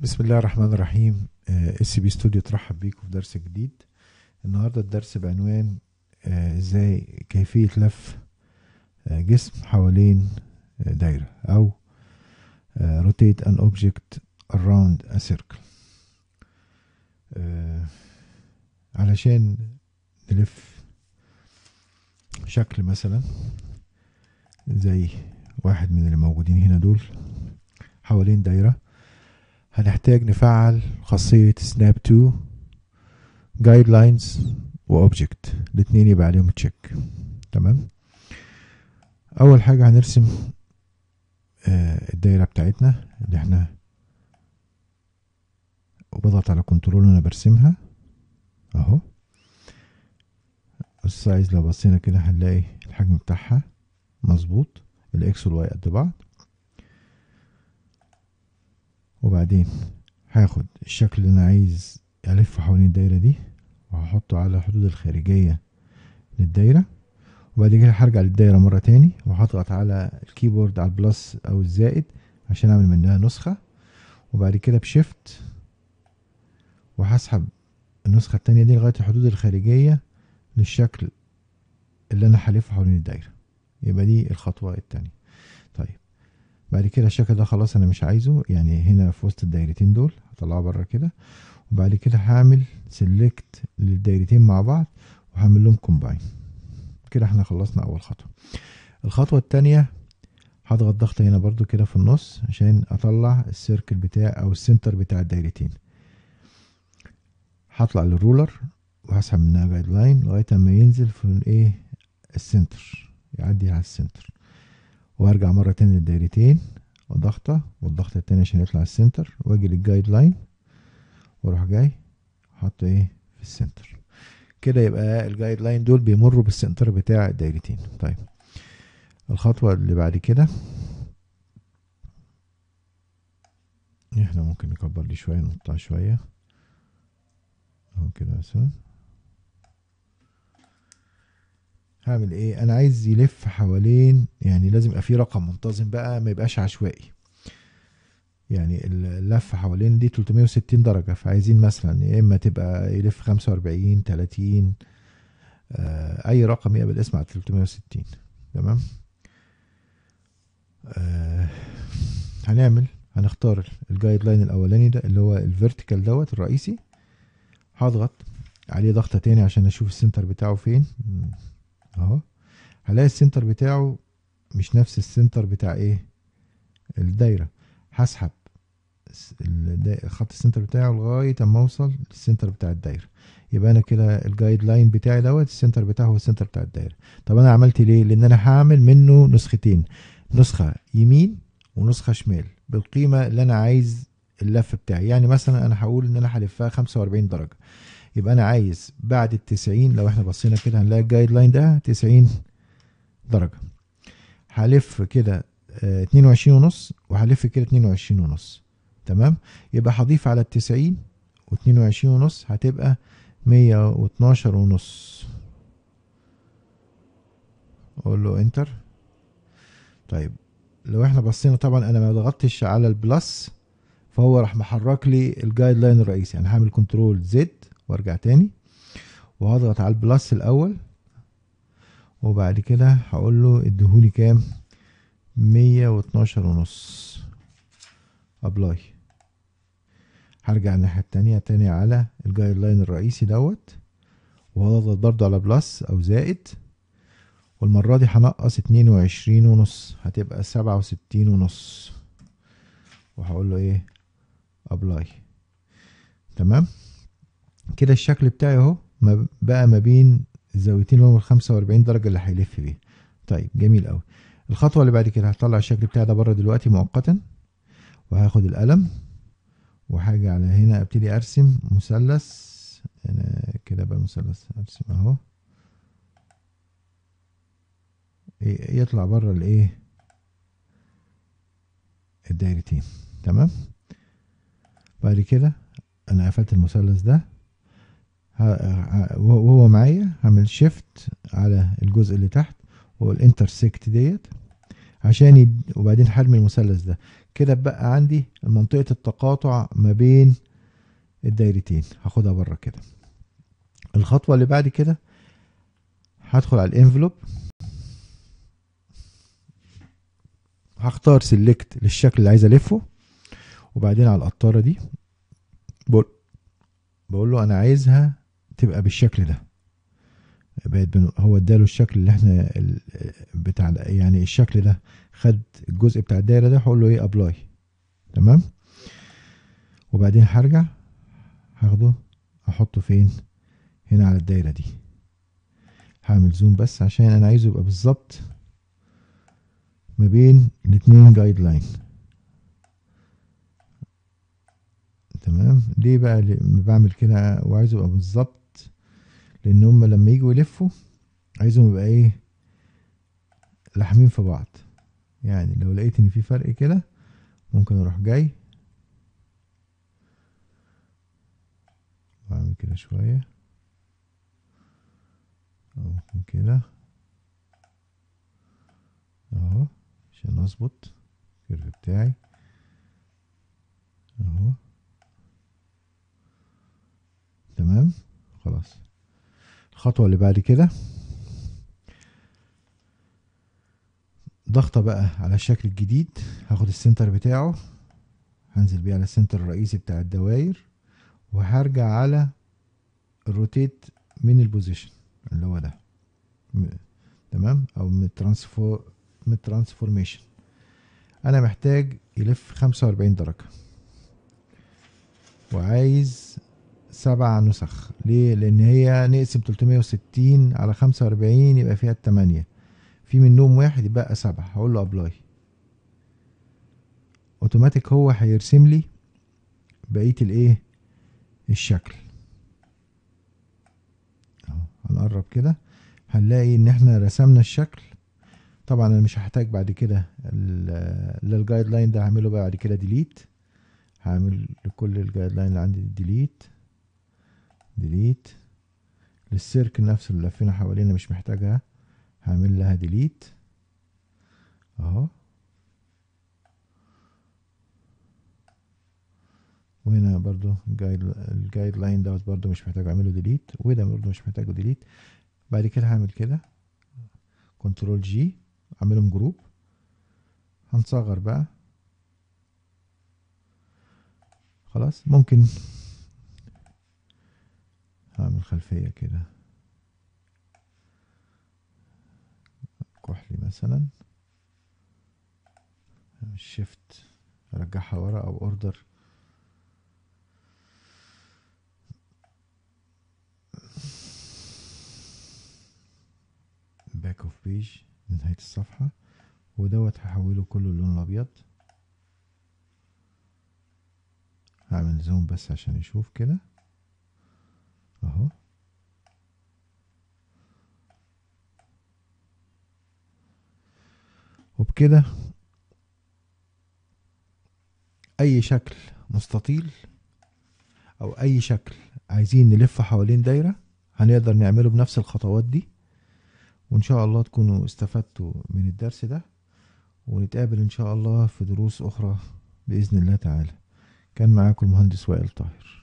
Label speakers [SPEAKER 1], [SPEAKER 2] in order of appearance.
[SPEAKER 1] بسم الله الرحمن الرحيم اس بي ستوديو ترحب بيكم في درس جديد النهارده الدرس بعنوان آه، ازاي كيفية لف آه، جسم حوالين آه، دايرة او آه، rotate an object around a circle آه، علشان نلف شكل مثلا زي واحد من اللي موجودين هنا دول حوالين دايره هنحتاج نفعل خاصية سناب تو جايد لاينز واوبجكت الاتنين يبقى عليهم تشيك تمام اول حاجة هنرسم آه، الدايرة بتاعتنا اللي احنا وبضغط على كنترول وانا برسمها اهو السايز لو بصينا كده هنلاقي الحجم بتاعها مظبوط الاكس والواي قد بعض وبعدين هاخد الشكل اللي انا عايز الف حوالين الدايره دي وهحطه على الحدود الخارجيه للدايره وبعد كده هرجع للدايره مره تاني وهضغط على الكيبورد على البلس او الزائد عشان اعمل منها نسخه وبعد كده بشيفت وهسحب النسخه التانية دي لغايه الحدود الخارجيه للشكل اللي انا هلفه حوالين الدايره يبقى دي الخطوه التانية طيب بعد كده الشكل ده خلاص انا مش عايزه يعني هنا في وسط الدايرتين دول هطلعه بره كده وبعد كده هعمل سيلكت للدايرتين مع بعض وهعمل لهم كومباين كده احنا خلصنا اول خطوه الخطوه التانية هضغط ضغطه هنا برضو كده في النص عشان اطلع السيركل بتاع او السنتر بتاع الدايرتين هطلع للرولر وهسحب منها جايد لاين لغايه اما ينزل في الايه السنتر يعدي على السنتر وارجع مرة تاني للدايرتين وضغطة والضغطة التانية عشان يطلع السنتر واجي للجايد لاين واروح جاي حط ايه في السنتر كده يبقى الجايد لاين دول بيمروا بالسنتر بتاع الدايرتين طيب الخطوة اللي بعد كده احنا ممكن نكبر دي شوية نقطع شوية اهو كده مثلا هعمل ايه انا عايز يلف حوالين يعني لازم يبقى في رقم منتظم بقى ما يبقاش عشوائي يعني اللف حوالين دي 360 درجة فعايزين مثلا يا اما تبقى يلف 45 30 آه اي رقم يقبل اسم على 360 تمام آه هنعمل هنختار الجايد لاين الاولاني ده اللي هو الفيرتيكال دوت الرئيسي هضغط عليه ضغطة تاني عشان اشوف السنتر بتاعه فين اهو هلاقي السنتر بتاعه مش نفس السنتر بتاع ايه الدايره هسحب الدا- خط السنتر بتاعه لغايه اما اوصل للسنتر بتاع الدايره يبقى انا كده الجايد لاين بتاعي دوت السنتر بتاعه هو السنتر بتاع الدايره طب انا عملت ليه لان انا هعمل منه نسختين نسخه يمين ونسخه شمال بالقيمه اللي انا عايز اللف بتاعي يعني مثلا انا هقول ان انا هلفها 45 درجه يبقى انا عايز بعد ال 90 لو احنا بصينا كده هنلاقي الجايد لاين ده 90 درجه هلف كده آه، 22 ونص وهلف كده 22 ونص تمام يبقى هضيف على ال 90 و22 ونص هتبقى 112 ونص اقول له انتر طيب لو احنا بصينا طبعا انا ما ضغطتش على البلس فهو راح محرك لي الجايد لاين الرئيسي انا هعمل كنترول زد وارجع تاني وهضغط على البلس الاول وبعد كده هقول له اديهولي كام مية واتناشر ونص ابلاي هرجع الناحية التانية تاني على الجايد لاين الرئيسي دوت وهضغط برضو على بلس او زائد والمرة دي هنقص اتنين وعشرين ونص هتبقى سبعة وستين ونص وهقول له ايه ابلاي تمام كده الشكل بتاعي اهو ما- بقى ما بين الزاويتين اللي هم ال 45 درجه اللي هيلف بيها طيب جميل قوي الخطوه اللي بعد كده هطلع الشكل بتاعي ده بره دلوقتي مؤقتا وهاخد القلم وهاجي على هنا ابتدي ارسم مثلث هنا كده بقى مثلث ارسم اهو ي- يطلع بره الايه الدايرتين تمام بعد كده انا قفلت المثلث ده ه- ه- وهو معايا هعمل شيفت على الجزء اللي تحت والانترسكت ديت عشان يد... وبعدين هرمي المثلث ده كده بقى عندي منطقة التقاطع ما بين الدايرتين هاخدها بره كده الخطوة اللي بعد كده هدخل على الانفلوب هختار سيلكت للشكل اللي عايز الفه وبعدين على القطاره دي بقول بقول له انا عايزها تبقى بالشكل ده بقت بن- هو اداله الشكل اللي احنا ال- بتاع ال- يعني الشكل ده خد الجزء بتاع الدايره ده هقول له ايه ابلاي تمام وبعدين هرجع هاخده احطه فين هنا على الدايره دي هعمل زوم بس عشان انا عايزه يبقى بالظبط ما بين الاتنين جايد لاين تمام ليه بقى لما بعمل كده وعايزه يبقى بالظبط لان هم لما يجوا يلفوا عايزهم يبقى ايه لاحمين في بعض يعني لو لقيت ان في فرق كده ممكن اروح جاي واعمل كده شويه أو ممكن كده اهو عشان اظبط الكيرف بتاعي اهو تمام خلاص الخطوة اللي بعد كده ضغطة بقى على الشكل الجديد هاخد السنتر بتاعه هنزل بيه على السنتر الرئيسي بتاع الدواير وهرجع على الروتيت من البوزيشن اللي هو ده م- تمام او من الترانسفور من الترانسفورميشن انا محتاج يلف 45 درجة وعايز سبع نسخ ليه لان هي نقسم 360 على 45 يبقى فيها التمانية في منهم واحد يبقى سبعة هقول له ابلاي اوتوماتيك هو هيرسم لي بقية الايه الشكل اهو هنقرب كده هنلاقي ان احنا رسمنا الشكل طبعا انا مش هحتاج بعد كده ال- الجايد لاين ده هعمله بقى بعد كده ديليت هعمل لكل الجايد لاين اللي عندي ديليت ديليت للسيركل نفسه اللي لفينا حوالينا مش محتاجها هعمل لها ديليت اهو وهنا برضو الجايد الجايد لاين دوت برضو مش محتاج اعمله ديليت وده برضو مش محتاجه ديليت بعد كده هعمل كده كنترول جي اعملهم جروب هنصغر بقى خلاص ممكن هعمل خلفية كده كحلي مثلا شيفت ارجعها ورا او اوردر باك اوف بيج نهاية الصفحة ودوت هحوله كله اللون الابيض هعمل زوم بس عشان يشوف كده اهو وبكده اي شكل مستطيل او اي شكل عايزين نلف حوالين دايرة هنقدر نعمله بنفس الخطوات دي وان شاء الله تكونوا استفدتوا من الدرس ده ونتقابل ان شاء الله في دروس اخرى باذن الله تعالى كان معاكم المهندس وائل طاهر